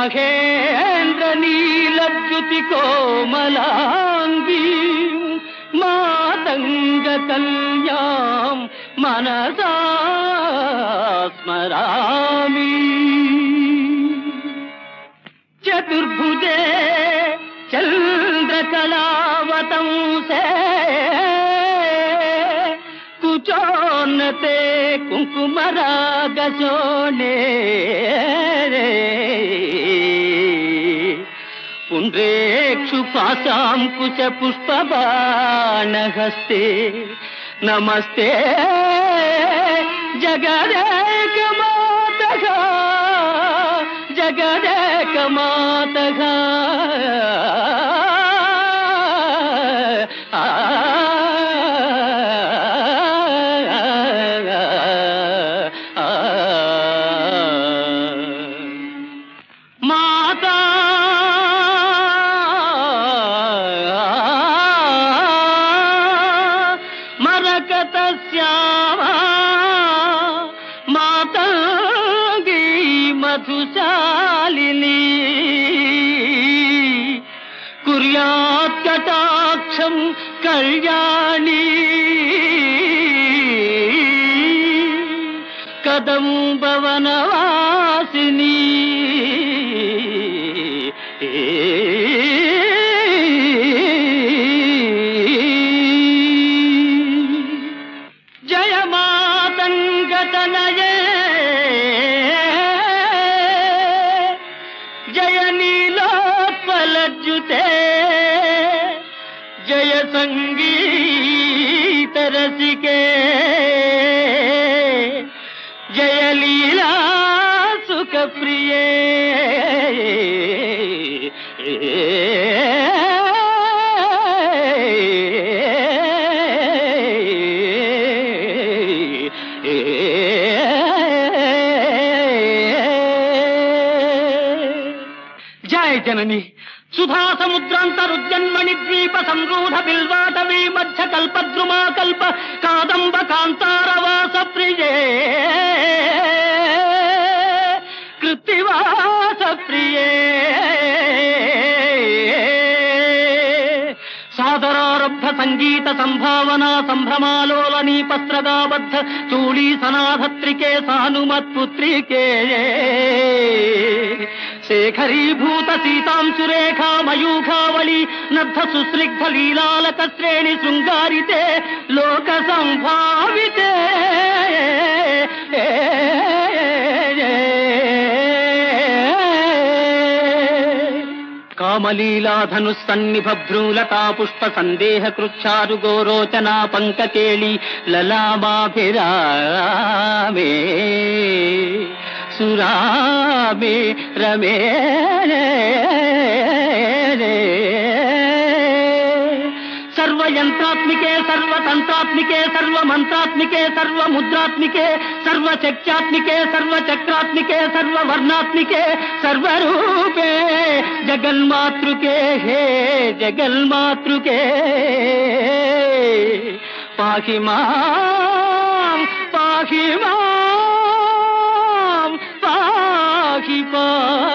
మహేంద్ర నీలద్యుతి కోమలాంగీ మాతంగ కన్యాం మనసా స్మరామి చతుర్భుజే చంద్రకళావతంసే కుచోన్నతే కుంకుమరాగశోణే పుండ్రేక్షు పాశాంకుశ పుష్పబాణహస్తే నమస్తే జగదేక మాతగా జగదేక మాతగా మాతా మరకత శ్యామా మాతాంగీ మధుశాలిని కుర్యాత్ కటాక్షం కళ్యాణి కదంబవనవాసిని జయ మాతంగతనయే జయ నీలోత్పలజ్జుతే జయ సంగీత రసికే జయ లీలా సుఖ ప్రియే జయ జనని సుధా సముద్రాంతరుజన్మణి ద్వీప సంరూఢ బిల్వాటవీ మధ్య కల్పద్రుమా కల్ప కాదంబ కాంతారవాస ప్రియే కృత్తివాస ప్రియే సాదరారబ్ధ సంగీత సంభావన సంభ్రమాలోలని పస్త్రగాబద్ధ చూళీ సనాధత్రికే సానుమత్పుత్రికే శేఖరీభూత సీతాంశురేఖా మయూఖావళి నద్ధ సుస్నిగ్ధ లీలాలక శ్రేణి శృంగారితే లోక సంభావితే కామలీలాధను సన్నిభ భ్రూలతా పుష్ప సందేహ కృచ్చారు గోరోచనా పంకకేళి లలామాభిరామే సురామే రమే సర్వయంత్రాత్మికే సర్వతంత్రాత్మికే సర్వమంత్రాత్మికే సర్వముద్రాత్మికే సర్వశక్త్యాత్మికే సర్వచక్రాత్మికే సర్వవర్ణాత్మికే సర్వరూపే జగన్మాతృకే హే జగన్మాతృకే పాహి మాం పాహి మాం పాహి పా